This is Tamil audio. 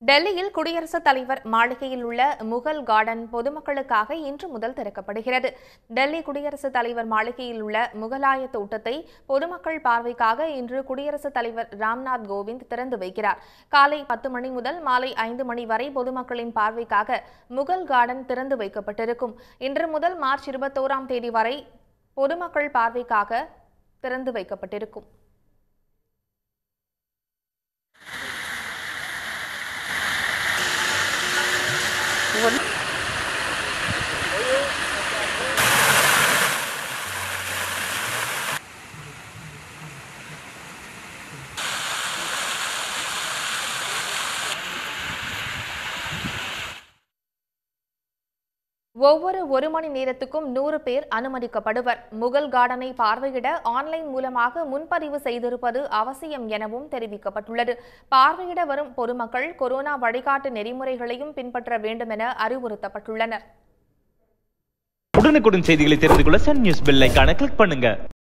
டெல்லியில் குடியரசுத் தலைவர் மாளிகையில் உள்ள முகல் கார்டன் பொதுமக்களுக்காக இன்று முதல் திறக்கப்படுகிறது டெல்லி குடியரசுத் தலைவர் மாளிகையில் உள்ள முகலாய தோட்டத்தை பொதுமக்கள் பார்வைக்காக இன்று குடியரசுத் தலைவர் ராம்நாத் கோவிந்த் திறந்து வைக்கிறார் காலை பத்து மணி முதல் மாலை ஐந்து மணி வரை பொதுமக்களின் பார்வைக்காக முகல் கார்டன் திறந்து வைக்கப்பட்டிருக்கும் இன்று முதல் மார்ச் இருபத்தோராம் தேதி வரை பொதுமக்கள் பார்வைக்காக திறந்து வைக்கப்பட்டிருக்கும் ஒவ்வொரு ஒரு மணி நேரத்துக்கும் நூறு பேர் அனுமதிக்கப்படுவர் முகல் கார்டனை பார்வையிட ஆன்லைன் மூலமாக முன்பதிவு செய்திருப்பது அவசியம் எனவும் தெரிவிக்கப்பட்டுள்ளது பார்வையிட வரும் பொதுமக்கள் கொரோனா வழிகாட்டு நெறிமுறைகளையும் பின்பற்ற வேண்டும் என அறிவுறுத்தப்பட்டுள்ளனர் உடனுக்குடன் செய்திகளை தெரிந்து கொள்ள சன் நியூஸ் பெல் ஐகானை கிளிக் பண்ணுங்க